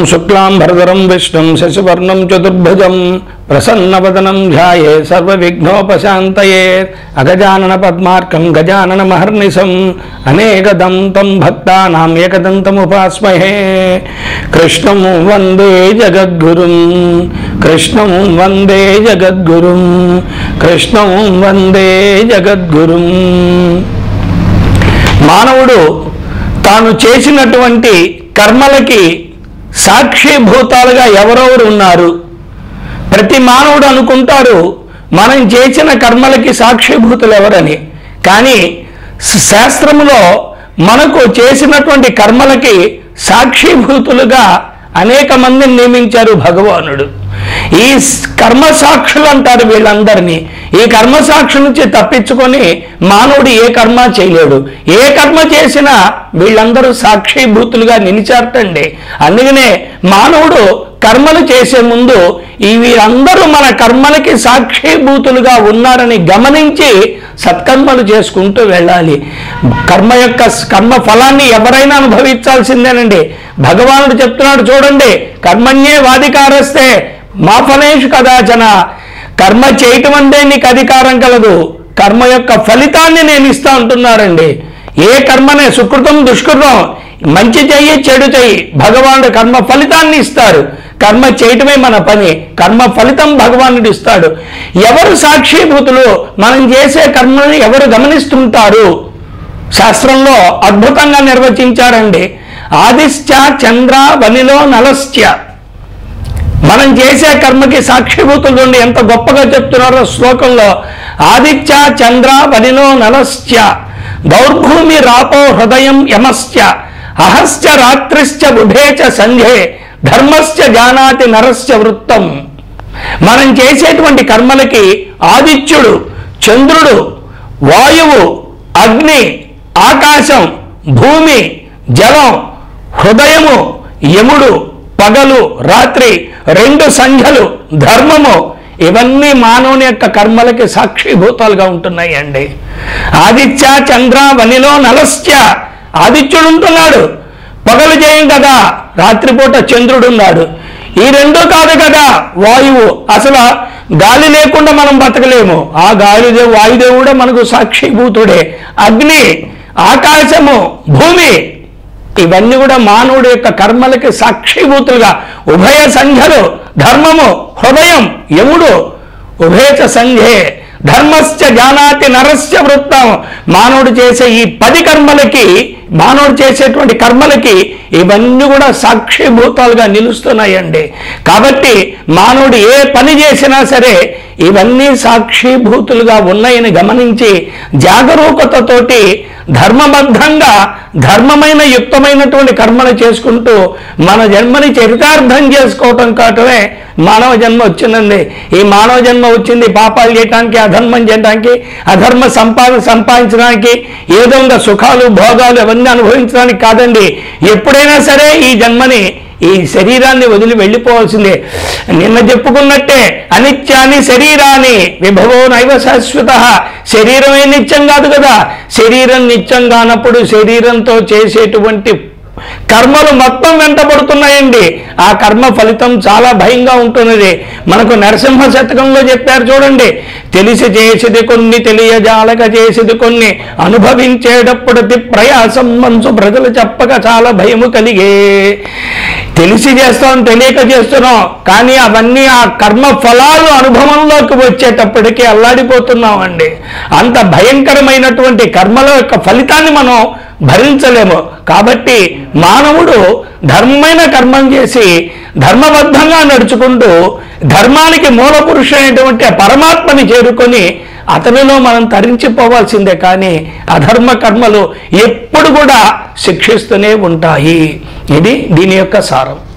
శుక్లాం భరదరం విష్ణుం శశివర్ణం చతుర్భుజం ప్రసన్నవదనం ధ్యాయే సర్వవిఘ్నోపశాంతయే అగజానన పద్మార్కం గజానన మహర్నిశం అనేకదం తం భక్తానాం ఏకదంతముపాస్మహే కృష్ణం వందే జగద్గురుం కృష్ణం వందే జగద్గురుం కృష్ణం వందే జగద్గురుం మానవుడు తాను చేసినటువంటి కర్మలకి సాక్షిభూతాలుగా ఎవరెవరు ఉన్నారు ప్రతి మానవుడు అనుకుంటాడు మనం చేసిన కర్మలకి సాక్షిభూతులు ఎవరని కానీ శ- శాస్త్రములో మనకు చేసినటువంటి కర్మలకి సాక్షిభూతులుగా అనేక మందిని నియమించారు భగవానుడు ఈ స్- కర్మ సాక్షులు అంటారు వీళ్ళందరినీ ఈ కర్మ సాక్షి నుంచి తప్పించుకొని మానవుడు ఏ కర్మ చేయలేడు ఏ కర్మ చేసినా వీళ్ళందరూ సాక్షిభూతులుగా నిలిచారటండి అందుకనే మానవుడు కర్మలు చేసే ముందు ఈ వీరందరూ మన కర్మలకి సాక్షిభూతులుగా ఉన్నారని గమనించి సత్కర్మలు చేసుకుంటూ వెళ్ళాలి కర్మ యొక్క కర్మ ఫలాన్ని ఎవరైనా అనుభవించాల్సిందేనండి భగవానుడు చెప్తున్నాడు చూడండి కర్మణ్యే వాదికారస్తే మా ఫలేషు కదాచన కర్మ చేయటం అంటే నీకు అధికారం కలదు కర్మ యొక్క ఫలితాన్ని నేను ఇస్తా అంటున్నారండి ఏ కర్మనే సుకృతం దుష్కృతం మంచి చెయ్యి చెడు చెయ్యి భగవానుడు కర్మ ఫలితాన్ని ఇస్తారు కర్మ చేయటమే మన పని కర్మ ఫలితం భగవానుడు ఇస్తాడు ఎవరు సాక్షిభూతులు మనం చేసే కర్మని ఎవరు గమనిస్తుంటారు శాస్త్రంలో అద్భుతంగా నిర్వచించారండి ఆదిశ్చ చంద్ర వనిలో నలశ్చ మనం చేసే కర్మకి సాక్షిభూతులు ఉండి ఎంత గొప్పగా చెప్తున్నారో శ్లోకంలో ఆదిత్య చంద్ర వనిలో నలశ్చ దౌర్భూమి రాపో హృదయం యమశ్చ అహశ్చ రాత్రిశ్చ బుధేచ సంధ్యే ధర్మశ్చ జానాతి నరస్య వృత్తం మనం చేసేటువంటి కర్మలకి ఆదిత్యుడు చంద్రుడు వాయువు అగ్ని ఆకాశం భూమి జలం హృదయము యముడు పగలు రాత్రి రెండు సంఖ్యలు ధర్మము ఇవన్నీ మానవుని యొక్క కర్మలకి సాక్షిభూతాలుగా ఉంటున్నాయి అండి ఆదిత్య చంద్ర వనిలో నలశ్చ ఆదిత్యుడు ఉంటున్నాడు పగలు చేయం కదా రాత్రిపూట చంద్రుడు ఉన్నాడు ఈ రెండు కాదు కదా వాయువు అసలు గాలి లేకుండా మనం బతకలేము ఆ గాలిదే వాయుదేవుడే మనకు సాక్షిభూతుడే అగ్ని ఆకాశము భూమి ఇవన్నీ కూడా మానవుడి యొక్క కర్మలకి సాక్షిభూతులుగా ఉభయ సంధ్యలు ధర్మము హృదయం యముడు ఉభయచ సంధ్యే ధర్మశ్చ జానాతి నరస్య వృత్తం మానవుడు చేసే ఈ పది కర్మలకి మానవుడు చేసేటువంటి కర్మలకి ఇవన్నీ కూడా సాక్షిభూతాలుగా నిలుస్తున్నాయండి కాబట్టి మానవుడు ఏ పని చేసినా సరే ఇవన్నీ సాక్షిభూతులుగా ఉన్నాయని గమనించి జాగరూకతతోటి ధర్మబద్ధంగా ధర్మమైన యుక్తమైనటువంటి కర్మలు చేసుకుంటూ మన జన్మని చరితార్థం చేసుకోవటం కావటమే మానవ జన్మ వచ్చిందండి ఈ మానవ జన్మ వచ్చింది పాపాలు చేయటానికి అధర్మం చేయడానికి అధర్మ సంపాదన సంపాదించడానికి ఏదో ఇంకా సుఖాలు భోగాలు అవన్నీ అనుభవించడానికి కాదండి ఎప్పుడైనా సరే ఈ జన్మని ఈ శరీరాన్ని వదిలి వెళ్ళిపోవాల్సిందే నిన్న చెప్పుకున్నట్టే అనిత్యాన్ని శరీరాన్ని విభవో నైవ శాశ్వత శరీరమే నిత్యం కాదు కదా శరీరం నిత్యం కానప్పుడు శరీరంతో చేసేటువంటి కర్మలు మొత్తం వెంటబడుతున్నాయండి ఆ కర్మ ఫలితం చాలా భయంగా ఉంటున్నది మనకు నరసింహ శతకంలో చెప్పారు చూడండి తెలిసి చేసేది కొన్ని తెలియజాలక చేసేది కొన్ని అనుభవించేటప్పుడు అతి ప్రయాసం మనసు ప్రజలు చెప్పక చాలా భయము కలిగే తెలిసి చేస్తాం తెలియక చేస్తున్నాం కానీ అవన్నీ ఆ కర్మ ఫలాలు అనుభవంలోకి వచ్చేటప్పటికీ అల్లాడిపోతున్నాం అండి అంత భయంకరమైనటువంటి కర్మల యొక్క ఫలితాన్ని మనం భరించలేము కాబట్టి మానవుడు ధర్మమైన కర్మం చేసి ధర్మబద్ధంగా నడుచుకుంటూ ధర్మానికి మూల పురుషుడైనటువంటి ఆ పరమాత్మని చేరుకొని అతనిలో మనం తరించిపోవాల్సిందే కానీ అధర్మ కర్మలు ఎప్పుడు కూడా శిక్షిస్తూనే ఉంటాయి ఇది దీని యొక్క సారం